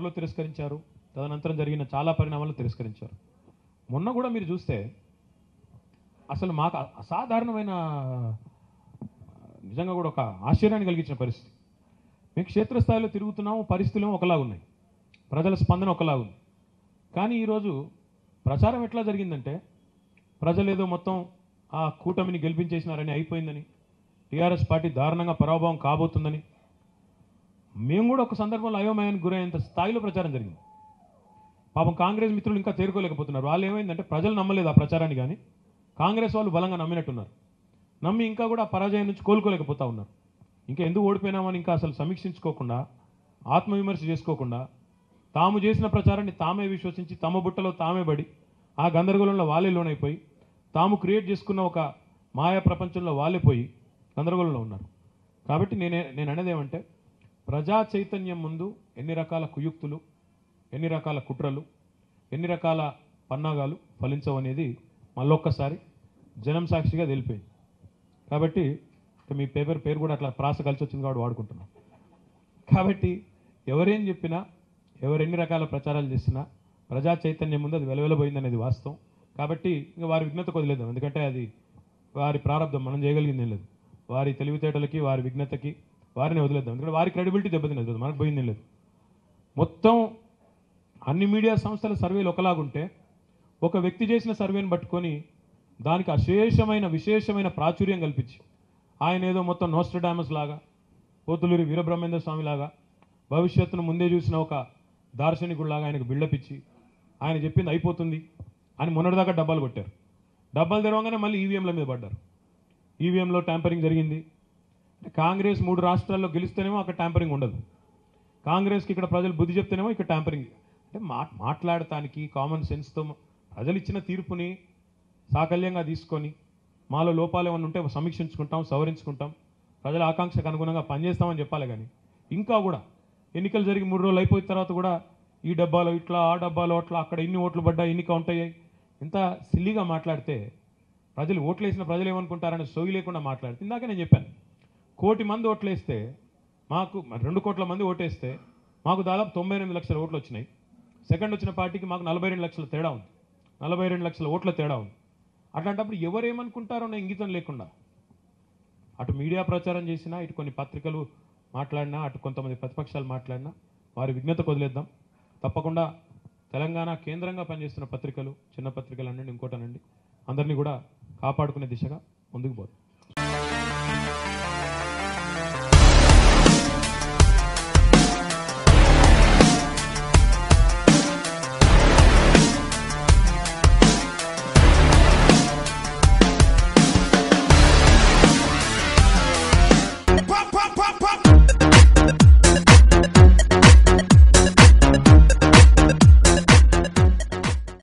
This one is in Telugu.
ఆరులో తిరస్కరించారు తదనంతరం జరిగిన చాలా పరిణామాలు తిరస్కరించారు మొన్న కూడా మీరు చూస్తే అసలు మాకు అ- అసాధారణమైన నిజంగా కూడా ఒక ఆశ్చర్యాన్ని కలిగించిన పరిస్థితి మేము క్షేత్రస్థాయిలో తిరుగుతున్నాము పరిస్థితులు ఒకలాగా ఉన్నాయి ప్రజల స్పందన ఒకలాగా ఉంది కానీ ఈరోజు ప్రచారం ఎట్లా జరిగిందంటే ప్రజలు ఏదో మొత్తం ఆ కూటమిని గెలిపించేసినారని అయిపోయిందని టీఆర్ఎస్ పార్టీ దారుణంగా పరాభవం కాబోతుందని మేము కూడా ఒక సందర్భంలో అయోమయానికి గురైనంత స్థాయిలో ప్రచారం జరిగింది పాపం కాంగ్రెస్ మిత్రులు ఇంకా తేరుకోలేకపోతున్నారు వాళ్ళు ఏమైందంటే ప్రజలు నమ్మలేదు ఆ ప్రచారాన్ని కానీ కాంగ్రెస్ వాళ్ళు బలంగా నమ్మినట్టున్నారు నమ్మి ఇంకా కూడా ఆ పరాజయం నుంచి కోలుకోలేకపోతా ఉన్నారు ఇంకా ఎందుకు ఓడిపోయినామని ఇంకా అసలు సమీక్షించుకోకుండా ఆత్మవిమర్శ చేసుకోకుండా తాము చేసిన ప్రచారాన్ని తామే విశ్వసించి తమ బుట్టలో తామే పడి ఆ గందరగోళంలో వాళ్ళే లోనైపోయి తాము క్రియేట్ చేసుకున్న ఒక మాయా ప్రపంచంలో వాళ్ళే పోయి గందరగోళంలో ఉన్నారు కాబట్టి నేనే నేను అనేది ఏమంటే ప్రజా చైతన్యం ముందు ఎన్ని రకాల కుయుక్తులు ఎన్ని రకాల కుట్రలు ఎన్ని రకాల పన్నాగాలు ఫలించవనేది మళ్ళొక్కసారి జనం సాక్షిగా తెలిపోయింది కాబట్టి ఇక మీ పేపర్ పేరు కూడా అట్లా ప్రాస కలిసి వచ్చింది కాబట్టి వాడుకుంటున్నాం కాబట్టి ఎవరేం చెప్పినా ఎవరెన్ని రకాల ప్రచారాలు చేసినా ప్రజా చైతన్యం ముందు అది వెలవెలబోయింది అనేది వాస్తవం కాబట్టి ఇంకా వారి విఘ్నతకు వదిలేద్దాం ఎందుకంటే అది వారి ప్రారంభం మనం చేయగలిగింది ఏం లేదు వారి తెలివితేటలకి వారి విఘ్నతకి వారిని వదిలేద్దాం ఎందుకంటే వారి క్రెడిబిలిటీ దెబ్బతినదు మనకు పోయింది ఏం లేదు మొత్తం అన్ని మీడియా సంస్థల సర్వేలు ఒకలాగుంటే ఒక వ్యక్తి చేసిన సర్వేని పట్టుకొని దానికి అశేషమైన విశేషమైన ప్రాచుర్యం కల్పించి ఆయన ఏదో మొత్తం నోస్ట్రడామస్ లాగా పోతులూరి వీరబ్రహ్మేంద్ర స్వామి లాగా భవిష్యత్తును ముందే చూసిన ఒక దార్శనికుడిలాగా ఆయనకు బిల్డప్ ఇచ్చి ఆయన చెప్పింది అయిపోతుంది అని మొన్నటిదాకా డబ్బాలు కొట్టారు డబ్బాలు తెరవగానే మళ్ళీ ఈవీఎంల మీద పడ్డారు ఈవీఎంలో ట్యాంపరింగ్ జరిగింది కాంగ్రెస్ మూడు రాష్ట్రాల్లో గెలిస్తేనేమో అక్కడ ట్యాంపరింగ్ ఉండదు కాంగ్రెస్కి ఇక్కడ ప్రజలు బుద్ధి చెప్తేనేమో ఇక్కడ ట్యాంపరింగ్ అంటే మా మాట్లాడటానికి కామన్ సెన్స్తో ప్రజలు ఇచ్చిన తీర్పుని సాకల్యంగా తీసుకొని మాలో లోపాలు ఏమైనా ఉంటే సమీక్షించుకుంటాం సవరించుకుంటాం ప్రజల ఆకాంక్షకు అనుగుణంగా పనిచేస్తామని చెప్పాలి కానీ ఇంకా కూడా ఎన్నికలు జరిగి మూడు రోజులు అయిపోయిన తర్వాత కూడా ఈ డబ్బాలో ఇట్లా ఆ డబ్బాలో అట్లా అక్కడ ఇన్ని ఓట్లు పడ్డా ఇన్ని కౌంట్ అయ్యాయి ఇంత సిల్లీగా మాట్లాడితే ప్రజలు ఓట్లు వేసిన ప్రజలు ఏమనుకుంటారని సోయి లేకుండా మాట్లాడితే ఇందాక నేను చెప్పాను కోటి మంది ఓట్లేస్తే మాకు మరి రెండు కోట్ల మంది ఓటేస్తే మాకు దాదాపు తొంభై ఎనిమిది లక్షల ఓట్లు వచ్చినాయి సెకండ్ వచ్చిన పార్టీకి మాకు నలభై రెండు లక్షల తేడా ఉంది నలభై రెండు లక్షల ఓట్ల తేడా ఉంది అట్లాంటప్పుడు ఎవరు ఏమనుకుంటారో అన్న ఇంగితం లేకుండా అటు మీడియా ప్రచారం చేసినా ఇటు కొన్ని పత్రికలు మాట్లాడినా అటు కొంతమంది ప్రతిపక్షాలు మాట్లాడినా వారి విఘ్నతకు వదిలేద్దాం తప్పకుండా తెలంగాణ కేంద్రంగా పనిచేస్తున్న పత్రికలు చిన్న పత్రికలు అనండి ఇంకోటనండి అందరినీ కూడా కాపాడుకునే దిశగా ముందుకు పోదాం